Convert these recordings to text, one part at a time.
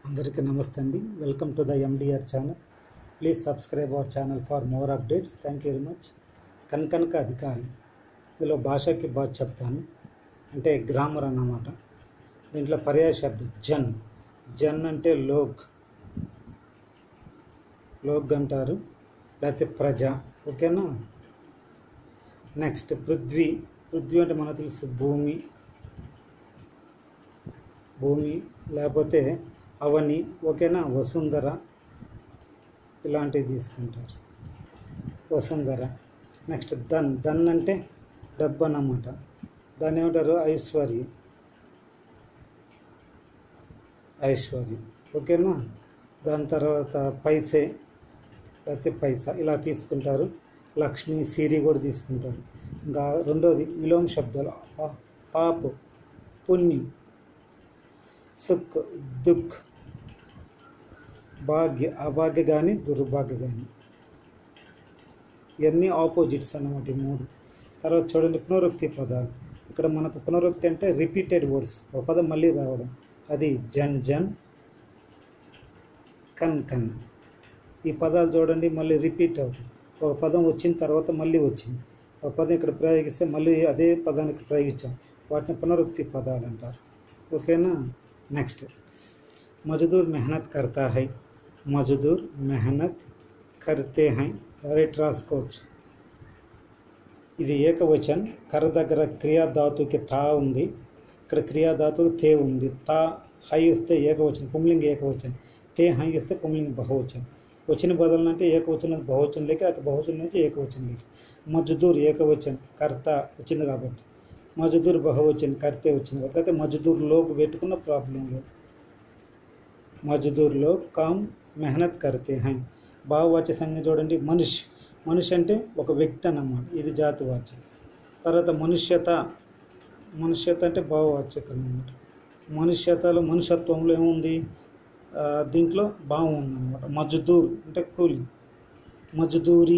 అందరికీ నమస్తే అండి welcome to the MDR channel please subscribe our channel for more updates thank you very much కనకనక అధికారి ఇందులో భాషకి బాగా చెప్తాను అంటే గ్రామర్ అన్నమాట దీంట్లో పర్యాయ శబ్దం జన్ జన్ అంటే లోక్ లోక్ అంటారు లేకపోతే ప్రజ ఓకేనా నెక్స్ట్ పృథ్వీ పృథ్వీ అంటే మనకు తెలుసు భూమి భూమి లేకపోతే అవని ఓకేనా వసుంధర ఇలాంటివి తీసుకుంటారు వసుంధర నెక్స్ట్ ధన్ ధన్ అంటే డబ్బు అన్నమాట దాన్ని ఏమంటారు ఐశ్వర్యం ఐశ్వర్యం ఓకేనా దాని తర్వాత పైసే లేకపోతే పైసా ఇలా తీసుకుంటారు లక్ష్మి సిరి కూడా తీసుకుంటారు ఇంకా రెండోది విలోమ శబ్దాలు పా- పాపు పుణ్యం సుఖ్ దుఃఖ్ భాగ్య అభాగ్య కానీ దుర్భాగ్య కానీ ఇవన్నీ ఆపోజిట్స్ అన్నమాట ఈ మూడు తర్వాత చూడండి పునరుక్తి పదాలు ఇక్కడ మనకు పునరుక్తి అంటే రిపీటెడ్ వర్డ్స్ ఒక పదం మళ్ళీ రావడం అది జన్ జన్ కన్ కన్ ఈ పదాలు చూడండి మళ్ళీ రిపీట్ అవుతుంది ఒక పదం వచ్చిన తర్వాత మళ్ళీ వచ్చింది ఒక పదం ఇక్కడ ప్రయోగిస్తే మళ్ళీ అదే పదానికి ప్రయోగించాం వాటిని పునరుక్తి పదాలు అంటారు ఓకేనా నెక్స్ట్ మజదూర్ మెహనత్ కర్తా హై మజదూర్ మెహనత్ కర్తే హై డైరెక్ట్ రాసుకోవచ్చు ఇది ఏకవచన్ కర్ర దగ్గర క్రియాధాతుకి తా ఉంది ఇక్కడ క్రియాధాతుకు తే ఉంది తా హై వస్తే ఏకవచనం పుంలింగ ఏకవచనం తే హై వస్తే పుంలింగ బహువచనం వచ్చిన బదులు అంటే ఏకవచనం బహువచనం లేక అది బహువచనం నుంచి ఏకవచనం లేక మజదూర్ ఏకవచనం కర్త వచ్చింది కాబట్టి మజదూర్ బహువచనం కర్తే వచ్చింది కాబట్టి అయితే మజదూర్ లోపు పెట్టుకున్న ప్రాబ్లం లేదు మజదూర్ లోగ్ కామ్ మెహనత్ కర్తే హై భావవాచ్య సంజ్ఞ చూడండి మనిషి మనిషి అంటే ఒక వ్యక్తి అన్నమాట ఇది జాతివాచ్యం తర్వాత మనుష్యత మనుష్యత అంటే భావవాచ్యకం అన్నమాట మనుష్యతలో మనుషత్వంలో ఏముంది ఆ, దీంట్లో భావం ఉందన్నమాట మజ్దూర్ అంటే కూలి మజ్దూరి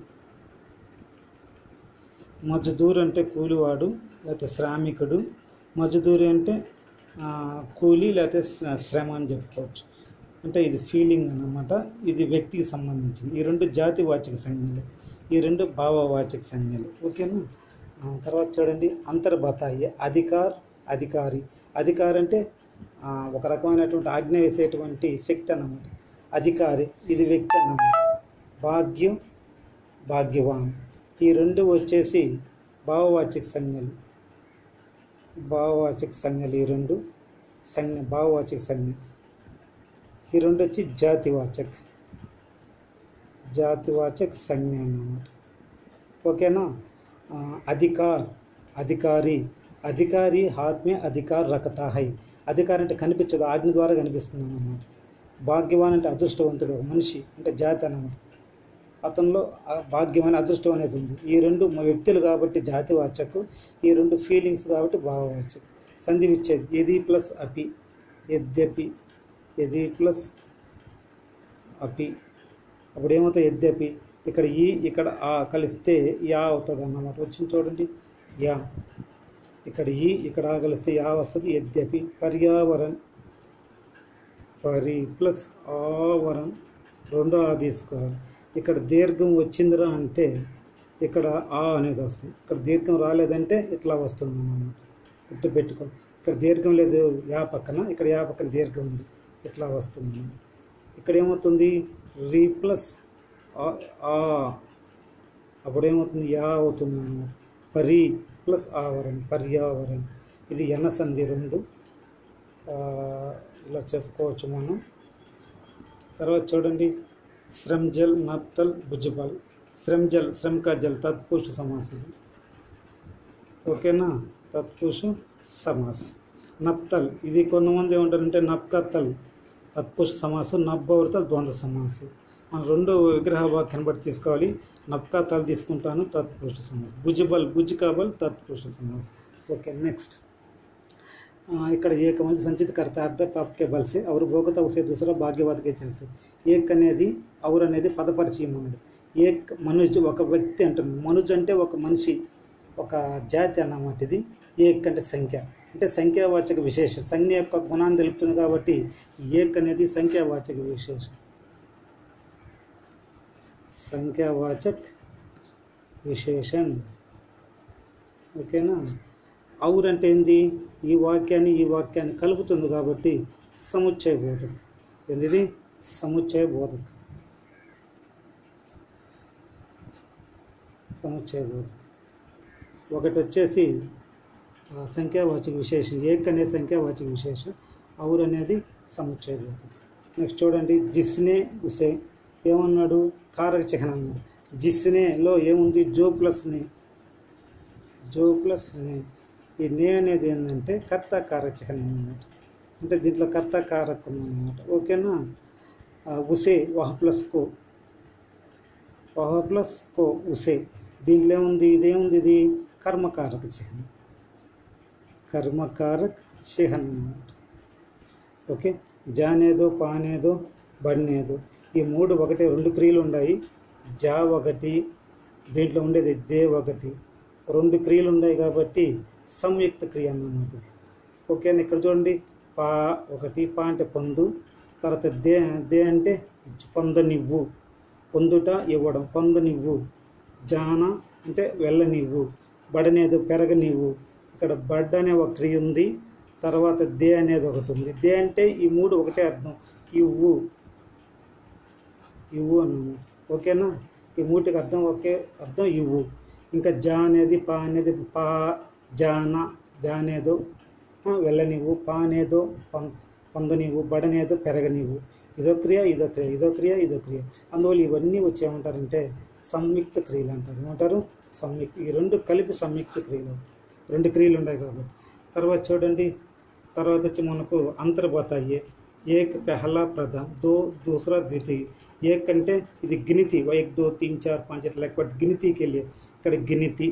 మజ్దూర్ అంటే కూలివాడు లేకపోతే శ్రామికుడు మజ్దూరి అంటే ఆ, కూలి లేకపోతే శ్ర- శ్రమ అని చెప్పుకోవచ్చు అంటే ఇది ఫీలింగ్ అన్నమాట ఇది వ్యక్తికి సంబంధించింది ఈ రెండు జాతి వాచక సంజ్ఞలు ఈ రెండు భావవాచక సంజ్ఞలు ఓకేనా ఆ, తర్వాత చూడండి అంతర్బతాయి అధికార్ అధికారి అధికారి అంటే ఆ, ఒక రకమైనటువంటి ఆజ్ఞ వేసేటువంటి శక్తి అన్నమాట అధికారి ఇది వ్యక్తి అన్నమాట భాగ్యం భాగ్యవాన్ ఈ రెండు వచ్చేసి భావవాచక సంజ్ఞలు భావవాచక సంజ్ఞలు ఈ రెండు సంజ్ఞ భావవాచక సంజ్ఞ ఈ రెండు వచ్చి జాతివాచక్ జాతివాచక్ సంజ్ఞ అన్నమాట ఓకేనా ఆ, అధికార్ అధికారి అధికారి హాత్ మే అధికార్ రకతా హై అధికారి అంటే కనిపించదు ఆజ్ఞ ద్వారా కనిపిస్తుంది అన్నమాట భాగ్యవాన్ అంటే అదృష్టవంతుడు ఒక మనిషి అంటే జాతి అన్నమాట అతనిలో ఆ భాగ్యమైన అదృష్టం అనేది ఉంది ఈ రెండు మా వ్యక్తులు కాబట్టి జాతివాచకు ఈ రెండు ఫీలింగ్స్ కాబట్టి భావవాచకు సంధి విచ్ఛేద్ ఎది ప్లస్ అపి యద్యపి ఎది ప్లస్ అపి అప్పుడు ఏమవుతుంది యద్యపి ఇక్కడ ఈ ఇక్కడ ఆ కలిస్తే యా అవుతుంది అన్నమాట వచ్చింది చూడండి యా ఇక్కడ ఈ ఇక్కడ ఆ కలిస్తే యా వస్తుంది యద్యపి పర్యావరణ్ పరి ప్లస్ ఆవరణ్ రెండో ఆ తీసుకోవాలి ఇక్కడ దీర్ఘం వచ్చిందిరా అంటే ఇక్కడ ఆ అనేది వస్తుంది ఇక్కడ దీర్ఘం రాలేదంటే ఇట్లా వస్తుంది అన్నమాట గుర్తుపెట్టుకో ఇక్కడ దీర్ఘం లేదు యా పక్కన ఇక్కడ యా పక్కన దీర్ఘం ఉంది ఇట్లా వస్తుంది ఇక్కడ ఏమవుతుంది రీ ప్లస్ ఆ- ఆ అప్పుడు ఏమవుతుంది యా అవుతుంది అన్నమాట పరి ప్లస్ ఆవరణ పర్యావరణ ఇది ఎన సంధి రెండు ఆ, ఇలా చెప్పుకోవచ్చు మనం తర్వాత చూడండి శ్రమ్జల్ నప్తల్ భుజబల్ శ్రమ్జల్ శ్రమ్ కా జల్ తత్పురుష సమాస్ ఇది ఓకేనా తత్పురుష సమాస్ నప్తల్ ఇది కొంతమంది ఏమంటారంటే నప్కతల్ తత్పురుష సమాసం నబ్బవృతల్ ద్వంద్వ సమాసం మనం రెండు విగ్రహ వాక్యాన్ని బట్టి తీసుకోవాలి నప్కా తల్ తీసుకుంటాను తత్పురుష సమాసం భుజబల్ భుజ్ కాబల్ తత్పురుష సమాసం ఓకే నెక్స్ట్ आ, ఇక్కడ ఏకమంది సంచిత కర్త అర్థ పాప్కే బల్సే అవరు భోగత ఉసే దూసరా భాగ్యవాదకే తెలుసు ఏక్ అనేది అవరు అనేది పదపరిచయం అన్నది ఏక్ మనుజ్ ఒక వ్యక్తి అంటున్నాడు మనుజ్ అంటే ఒక మనిషి ఒక జాతి అన్నమాట ఇది ఏక్ అంటే సంఖ్య అంటే సంఖ్యావాచక విశేషం సంజ్ఞ యొక్క గుణాన్ని తెలుపుతుంది కాబట్టి ఏక్ అనేది సంఖ్యావాచక విశేషం సంఖ్యావాచక్ విశేషం ఓకేనా ఔర్ అంటే ఏంది ఈ వాక్యాన్ని ఈ వాక్యాన్ని కలుపుతుంది కాబట్టి సముచ్చయ బోధక్ ఏంది సముచ్చయ బోధక్ సముచ్చయ బోధక్ ఒకటి వచ్చేసి ఆ, సంఖ్యావాచక విశేషం ఏక్ అనే సంఖ్యావాచక విశేషం ఔర్ అనేది సముచ్చయ బోధక్ నెక్స్ట్ చూడండి జిస్నే ఉసే ఏమన్నాడు కారక చిహ్నం అన్నాడు జిస్నేలో ఏముంది జో ప్లస్ నే జో ప్లస్ నే ఈ నే అనేది ఏంటంటే కర్త కారక చిహ్నం అన్నమాట అంటే దీంట్లో కర్త కారకం అన్నమాట ఓకేనా ఆ, ఉసే వహ ప్లస్ కో వహ ప్లస్ కో ఉసే దీంట్లో ఏముంది ఇదేముంది ఇది కర్మకారక చిహ్నం కర్మకారక్ చిహ్నం అన్నమాట ఓకే జానేదో పానేదో బడినేదో ఈ మూడు ఒకటి రెండు క్రియలు ఉన్నాయి జా ఒకటి దీంట్లో ఉండేది దే ఒకటి రెండు క్రియలు ఉన్నాయి కాబట్టి సంయుక్త క్రియ అన్నమాట ఇది ఓకేనా ఇక్కడ చూడండి పా ఒకటి పా అంటే పొందు తర్వాత దే దే అంటే ఇచ్చు పొందనివ్వు పొందుట ఇవ్వడం పొందనివ్వు జాన అంటే వెళ్ళనివ్వు బడనేది పెరగనివ్వు ఇక్కడ బడ్ అనే ఒక క్రియ ఉంది తర్వాత దే అనేది ఒకటి ఉంది దే అంటే ఈ మూడు ఒకటే అర్థం ఇవ్వు ఇవ్వు అన్నాము ఓకేనా ఈ మూటికి అర్థం ఒకే అర్థం ఇవ్వు ఇంకా జా అనేది పా అనేది పా జాన జానేదో ఆ, వెళ్ళనివ్వు పా అనేదో పం పొందనివ్వు బడనేదో పెరగనివ్వు ఇదో క్రియ ఇదో క్రియ ఇదో క్రియ ఇదో క్రియ అందువల్ల ఇవన్నీ వచ్చి ఏమంటారంటే సంయుక్త క్రియలు అంటారు ఏమంటారు సంయుక్త ఈ రెండు కలిపి సంయుక్త క్రియలు అవుతాయి రెండు క్రియలు ఉన్నాయి కాబట్టి తర్వాత చూడండి తర్వాత వచ్చి మనకు అంతర్బతాయి ఏక్ పెహలా ప్రధాన్ దో దూసరా ద్వితీయ ఏక్ అంటే ఇది గినితి ఒక దో తీన్ చార్ పాంచ్ ఇట్లా లెక్క పెట్టి గినితీకి వెళ్ళి ఇక్కడ గినితి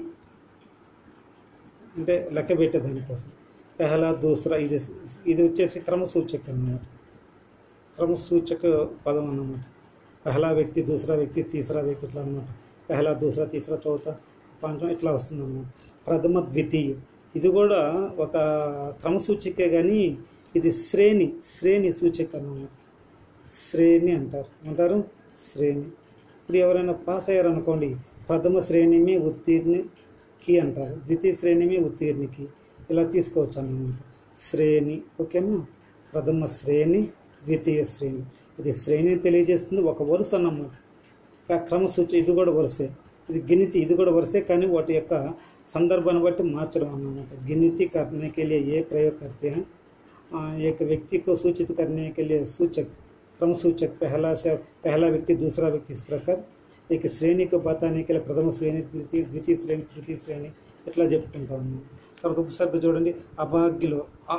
అంటే లెక్క పెట్టే దానికోసం పెహలా దూసరా ఇది ఇది వచ్చేసి క్రమసూచక అన్నమాట క్రమసూచక పదం అన్నమాట పెహలా వ్యక్తి దూసరా వ్యక్తి తీసరా వ్యక్తి ఇట్లా అన్నమాట పెహలా దూసరా తీసరా చౌత పాంచం ఇట్లా వస్తుంది అన్నమాట ప్రథమ ద్వితీయ ఇది కూడా ఒక క్రమసూచికే కానీ ఇది శ్రేణి శ్రేణి సూచిక అన్నమాట శ్రేణి అంటారు అంటారు శ్రేణి ఇప్పుడు ఎవరైనా పాస్ అయ్యారు అనుకోండి ప్రథమ శ్రేణిమి ఉత్తీర్ణికి అంటారు ద్వితీయ శ్రేణిమి ఉత్తీర్ణికి ఇలా తీసుకోవచ్చు అన్నమాట శ్రేణి ఓకేనా ప్రథమ శ్రేణి ద్వితీయ శ్రేణి ఇది శ్రేణిని తెలియజేస్తుంది ఒక వరుస అన్నమాట ఆ క్రమసూచి ఇది కూడా వరుసే ఇది గినితి ఇది కూడా వరుసే కానీ వాటి యొక్క సందర్భాన్ని బట్టి మార్చడం అన్నమాట गिनती करने के लिए ये प्रयोग करते हैं आ, एक व्यक्ति को सूचित करने के लिए सूचक क्रम सूचक पहला से पहला व्यक्ति दूसरा व्यक्ति इस प्रकार एक श्रेणी को बताने के लिए प्रथम श्रेणी द्वितीय ద్వితీయ శ్రేణి తృతీయ శ్రేణి ఇట్లా చెప్పుకుంటాం తర్వాత ఉపసర్గ చూడండి అభాగ్యలో అ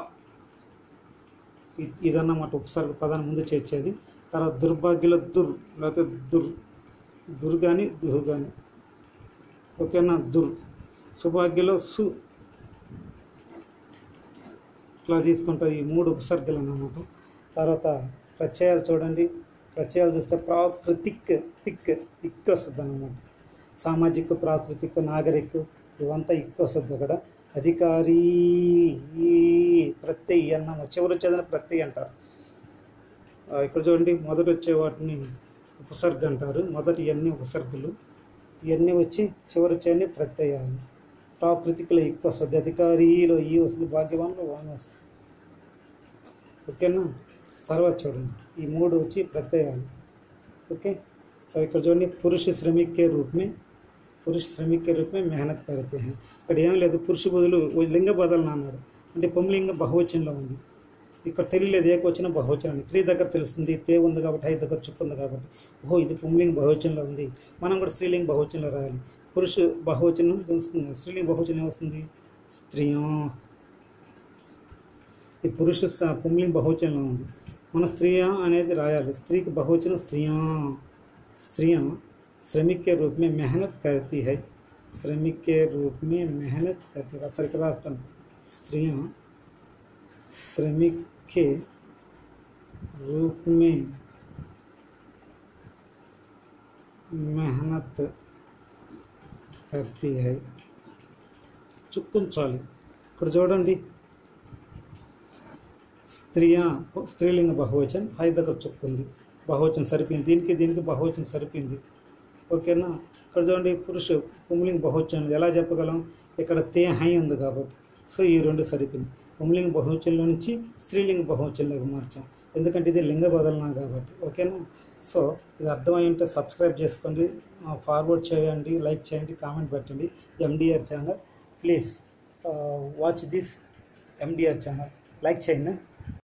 ఇ- ఇదన్నమాట ఉపసర్గ పదాన్ని ముందు చేర్చేది తర్వాత దుర్భాగ్యలో దుర్ లేకపోతే దుర్ దుర్ కానీ దుహ్ కానీ ఓకేనా దుర్ సుభాగ్యలో సు ఇట్లా తీసుకుంటారు ఈ మూడు ఉపసర్గలు అన్నమాట తర్వాత ప్రత్యయాలు చూడండి ప్రత్యయాలు చూస్తే ప్రాకృతిక్ తిక్ ఇక్ వస్తుంది అన్నమాట సామాజిక ప్రాకృతిక నాగరిక ఇవంతా ఇక్ వస్తుంది అక్కడ అధికారి ఈ ప్రత్యయ అన్నమాట చివరి వచ్చేదని ప్రత్యయ అంటారు ఆ, ఇక్కడ చూడండి మొదట వచ్చే వాటిని ఉపసర్గ అంటారు మొదటి ఇవన్నీ ఉపసర్గలు ఇవన్నీ వచ్చి చివరి వచ్చేవన్నీ ప్రత్యయాలు ప్రాకృతికలో ఎక్కువ వస్తుంది అధికారిలో ఈ వస్తుంది భాగ్యవాన్లో వాన్ వస్తుంది ఓకేనా తర్వాత చూడండి ఈ మూడు వచ్చి ప్రత్యయాలు ఓకే సరే ఇక్కడ చూడండి పురుష శ్రమిక్ కే రూప్ మే పురుష శ్రమిక్ కే రూప్ మే మెహనత్ కరితే హై ఇక్కడ ఏం లేదు పురుష బదులు ఓ లింగ బదలను అన్నాడు అంటే పుంలింగ బహువచనంలో ఉంది ఇక్కడ తెలియలేదు ఏకవచన బహువచనం అని. త్రీ దగ్గర తెలుస్తుంది తే ఉంది కాబట్టి హై దగ్గర చుక్కు ఉంది కాబట్టి ఓహో ఇది పుంలింగ బహువచనంలో ఉంది మనం కూడా స్త్రీలింగ బహువచనంలో రాయాలి పురుష బహువచనం వస్తుంది స్త్రీలింగ బహువచనం ఏమొస్తుంది స్త్రీయం ఈ పురుష స- పుంలింగ బహువచనంలో ఉంది మన స్త్రీయ అనేది రాయాలి స్త్రీకి బహువచనం స్త్రీయ स्त्रियां श्रमिक के रूप में मेहनत करती है श्रमिक के रूप में मेहनत करती है सर रास्ता स्त्रियां श्रमिक के रूप में मेहनत करती है చుక్కుంచాలి ఇక్కడ చూడండి స్త్రీయా స్త్రీలింగ బహువచన్ హై దగ్గర చుక్కుంది బహువచనం సరిపోయింది దీనికి దీనికి బహువచనం సరిపోయింది ఓకేనా ఇక్కడ చూడండి పురుష పుంలింగ బహువచనం ఎలా చెప్పగలం ఇక్కడ తే హై ఉంది కాబట్టి సో ఈ రెండు సరిపోయింది పుంలింగ బహువచనంలో నుంచి స్త్రీలింగ బహువచనంలోకి మార్చాం ఎందుకంటే ఇది లింగ బదలనా కాబట్టి ఓకేనా సో ఇది అర్థమై ఉంటే సబ్స్క్రైబ్ చేసుకోండి ఫార్వర్డ్ చేయండి లైక్ చేయండి కామెంట్ పెట్టండి MDR channel please watch this MDR channel like చేయండి